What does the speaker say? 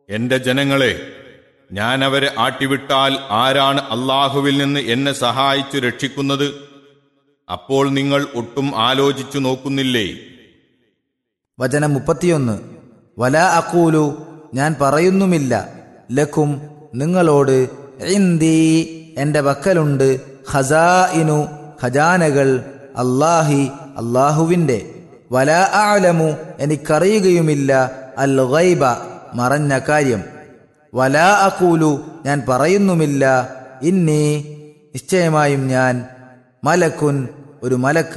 എന്റെ ജനങ്ങളെ ഞാൻ അവരെ ആട്ടിവിട്ടാൽ ആരാണ് അള്ളാഹുവിൽ നിന്ന് എന്നെ സഹായിച്ചു രക്ഷിക്കുന്നത് അപ്പോൾ നിങ്ങൾ ഒട്ടും ആലോചിച്ചു നോക്കുന്നില്ലേ വചനം മുപ്പത്തിയൊന്ന് വല അക്കൂലു ഞാൻ പറയുന്നുമില്ല ലക്കും നിങ്ങളോട് ഇന്ദീ എന്റെ പക്കലുണ്ട് ഖസാഇനു ഖജാനകൾ അല്ലാഹി അള്ളാഹുവിന്റെ വല ആലമു എനിക്കറിയുകയുമില്ല അൽ ഗൈബ മറഞ്ഞ കാര്യം വല അക്കൂലു ഞാൻ പറയുന്നുമില്ല ഇന്നി നിശ്ചയമായും ഞാൻ മലക്കുൻ ഒരു മലക്ക്